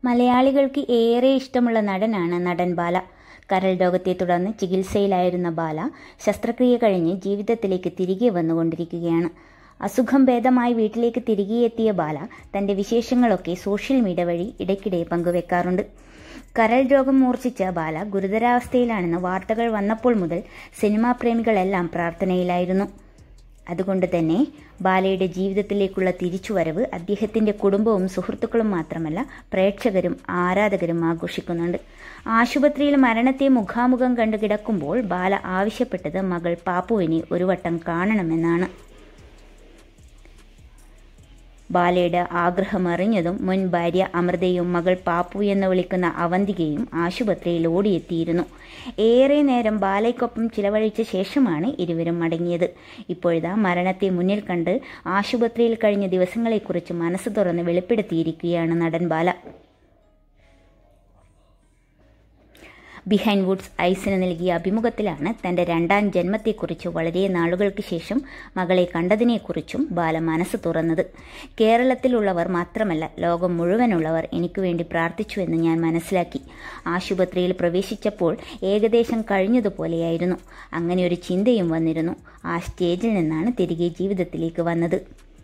മലയാളികൾക്ക് ഏറെ ഇഷ്ടമുള്ള നടനാണ് നടൻ ബാല കരൾ രോഗത്തെ തുടർന്ന് ചികിത്സയിലായിരുന്ന ബാല ശസ്ത്രക്രിയ കഴിഞ്ഞ് ജീവിതത്തിലേക്ക് തിരികെ വന്നുകൊണ്ടിരിക്കുകയാണ് അസുഖം ഭേദമായി വീട്ടിലേക്ക് തിരികെ എത്തിയ ബാല തന്റെ വിശേഷങ്ങളൊക്കെ സോഷ്യൽ മീഡിയ വഴി ഇടയ്ക്കിടെ പങ്കുവെക്കാറുണ്ട് കരൾ രോഗം മൂർച്ഛിച്ച ബാല ഗുരുതരാവസ്ഥയിലാണെന്ന് വാർത്തകൾ വന്നപ്പോൾ മുതൽ സിനിമാ പ്രേമികളെല്ലാം പ്രാർത്ഥനയിലായിരുന്നു അതുകൊണ്ട് തന്നെ ബാലയുടെ ജീവിതത്തിലേക്കുള്ള തിരിച്ചുവരവ് അദ്ദേഹത്തിന്റെ കുടുംബവും സുഹൃത്തുക്കളും മാത്രമല്ല പ്രേക്ഷകരും ആരാധകരും ആഘോഷിക്കുന്നുണ്ട് ആശുപത്രിയിൽ മരണത്തെ മുഖാമുഖം കണ്ടു കിടക്കുമ്പോൾ ബാല ആവശ്യപ്പെട്ടത് മകൾ പാപ്പുവിനെ ഒരു വട്ടം കാണണമെന്നാണ് ബാലയുടെ ആഗ്രഹമറിഞ്ഞതും മുൻ ഭാര്യ അമൃതയും മകൾ പാപ്പു എന്ന് വിളിക്കുന്ന അവന്തികയും ആശുപത്രിയിൽ ഓടിയെത്തിയിരുന്നു ഏറെ നേരം ബാലയ്ക്കൊപ്പം ചിലവഴിച്ച ശേഷമാണ് ഇരുവരും മടങ്ങിയത് ഇപ്പോഴിതാ മരണത്തെ മുന്നിൽ കണ്ട് ആശുപത്രിയിൽ കഴിഞ്ഞ ദിവസങ്ങളെക്കുറിച്ച് മനസ്സ് തുറന്ന് വെളിപ്പെടുത്തിയിരിക്കുകയാണ് നടൻ ബാല ബിഹൈൻഡ് വുഡ്സ് ഐസിന് നൽകിയ അഭിമുഖത്തിലാണ് തന്റെ രണ്ടാം ജന്മത്തെക്കുറിച്ച് വളരെ നാളുകൾക്ക് ശേഷം മകളെ കണ്ടതിനെക്കുറിച്ചും ബാല മനസ്സ് തുറന്നത് കേരളത്തിലുള്ളവർ മാത്രമല്ല ലോകം മുഴുവനുള്ളവർ എനിക്ക് വേണ്ടി പ്രാർത്ഥിച്ചുവെന്ന് ഞാൻ മനസ്സിലാക്കി ആശുപത്രിയിൽ പ്രവേശിച്ചപ്പോൾ ഏകദേശം കഴിഞ്ഞതുപോലെയായിരുന്നു അങ്ങനെ ഒരു ചിന്തയും വന്നിരുന്നു ആ സ്റ്റേജിൽ നിന്നാണ് തിരികെ ജീവിതത്തിലേക്ക് വന്നത്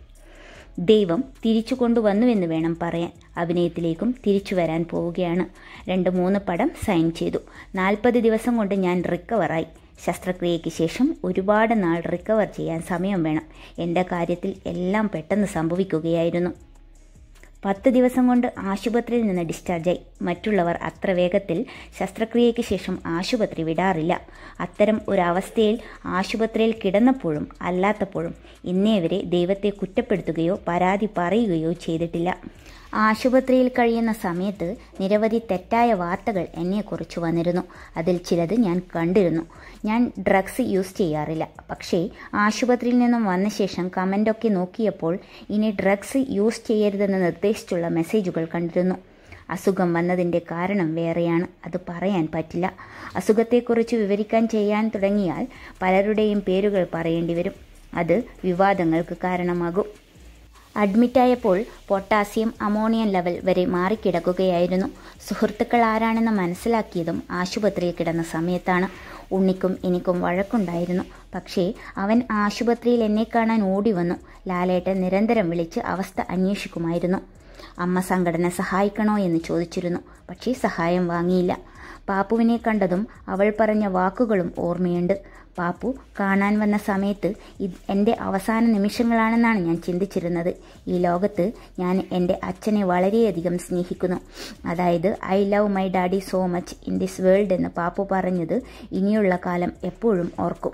ദൈവം തിരിച്ചു കൊണ്ടുവന്നുവെന്ന് വേണം പറയാൻ അഭിനയത്തിലേക്കും തിരിച്ചു വരാൻ പോവുകയാണ് രണ്ട് മൂന്ന് പടം സൈൻ ചെയ്തു നാൽപ്പത് ദിവസം കൊണ്ട് ഞാൻ റിക്കവറായി ശസ്ത്രക്രിയയ്ക്ക് ശേഷം ഒരുപാട് നാൾ റിക്കവർ ചെയ്യാൻ സമയം വേണം എൻ്റെ കാര്യത്തിൽ എല്ലാം പെട്ടെന്ന് സംഭവിക്കുകയായിരുന്നു പത്ത് ദിവസം കൊണ്ട് ആശുപത്രിയിൽ നിന്ന് ഡിസ്ചാർജായി മറ്റുള്ളവർ അത്ര വേഗത്തിൽ ശസ്ത്രക്രിയയ്ക്ക് ശേഷം ആശുപത്രി വിടാറില്ല അത്തരം ഒരവസ്ഥയിൽ ആശുപത്രിയിൽ കിടന്നപ്പോഴും അല്ലാത്തപ്പോഴും ഇന്നേ വരെ ദൈവത്തെ കുറ്റപ്പെടുത്തുകയോ പരാതി പറയുകയോ ചെയ്തിട്ടില്ല ആശുപത്രിയിൽ കഴിയുന്ന സമയത്ത് നിരവധി തെറ്റായ വാർത്തകൾ എന്നെക്കുറിച്ച് വന്നിരുന്നു അതിൽ ചിലത് ഞാൻ കണ്ടിരുന്നു ഞാൻ ഡ്രഗ്സ് യൂസ് ചെയ്യാറില്ല പക്ഷേ ആശുപത്രിയിൽ നിന്നും വന്ന ശേഷം കമൻ്റൊക്കെ നോക്കിയപ്പോൾ ഇനി ഡ്രഗ്സ് യൂസ് ചെയ്യരുതെന്ന് നിർദ്ദേശിച്ചുള്ള മെസ്സേജുകൾ കണ്ടിരുന്നു അസുഖം വന്നതിൻ്റെ കാരണം വേറെയാണ് അത് പറയാൻ പറ്റില്ല അസുഖത്തെക്കുറിച്ച് വിവരിക്കാൻ ചെയ്യാൻ തുടങ്ങിയാൽ പലരുടെയും പേരുകൾ പറയേണ്ടി വരും അത് വിവാദങ്ങൾക്ക് കാരണമാകും അഡ്മിറ്റായപ്പോൾ പൊട്ടാസ്യം അമോണിയം ലെവൽ വരെ മാറിക്കിടക്കുകയായിരുന്നു സുഹൃത്തുക്കൾ ആരാണെന്ന് മനസ്സിലാക്കിയതും ആശുപത്രിയിൽ കിടന്ന സമയത്താണ് ഉണ്ണിക്കും എനിക്കും വഴക്കുണ്ടായിരുന്നു പക്ഷേ അവൻ ആശുപത്രിയിൽ എന്നെ കാണാൻ ഓടി വന്നു ലാലേട്ടൻ നിരന്തരം വിളിച്ച് അവസ്ഥ അന്വേഷിക്കുമായിരുന്നു അമ്മ സംഘടന സഹായിക്കണോ എന്ന് ചോദിച്ചിരുന്നു പക്ഷേ സഹായം വാങ്ങിയില്ല പാപ്പുവിനെ കണ്ടതും അവൾ പറഞ്ഞ വാക്കുകളും ഓർമ്മയുണ്ട് പാപ്പു കാണാൻ വന്ന സമയത്ത് ഇത് എൻ്റെ അവസാന നിമിഷങ്ങളാണെന്നാണ് ഞാൻ ചിന്തിച്ചിരുന്നത് ഈ ലോകത്ത് ഞാൻ എൻ്റെ അച്ഛനെ വളരെയധികം സ്നേഹിക്കുന്നു അതായത് I love my daddy so much in this world എന്ന് പാപ്പു പറഞ്ഞത് ഇനിയുള്ള കാലം എപ്പോഴും ഓർക്കും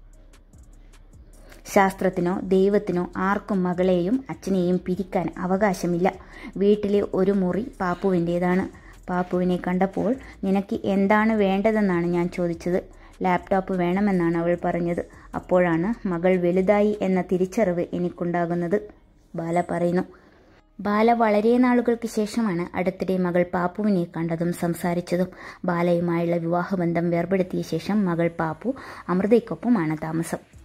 ശാസ്ത്രത്തിനോ ദൈവത്തിനോ ആർക്കും മകളെയും അച്ഛനെയും പിരിക്കാൻ അവകാശമില്ല വീട്ടിലെ ഒരു മുറി പാപ്പുവിൻ്റേതാണ് പാപ്പുവിനെ കണ്ടപ്പോൾ നിനക്ക് എന്താണ് വേണ്ടതെന്നാണ് ഞാൻ ചോദിച്ചത് ലാപ്ടോപ്പ് വേണമെന്നാണ് അവൾ പറഞ്ഞത് അപ്പോഴാണ് മകൾ വലുതായി എന്ന തിരിച്ചറിവ് എനിക്കുണ്ടാകുന്നത് ബാല പറയുന്നു ബാല വളരെ നാളുകൾക്ക് ശേഷമാണ് അടുത്തിടെ മകൾ പാപ്പുവിനെ കണ്ടതും സംസാരിച്ചതും ബാലയുമായുള്ള വിവാഹബന്ധം വേർപെടുത്തിയ ശേഷം മകൾ പാപ്പു അമൃതയ്ക്കൊപ്പമാണ് താമസം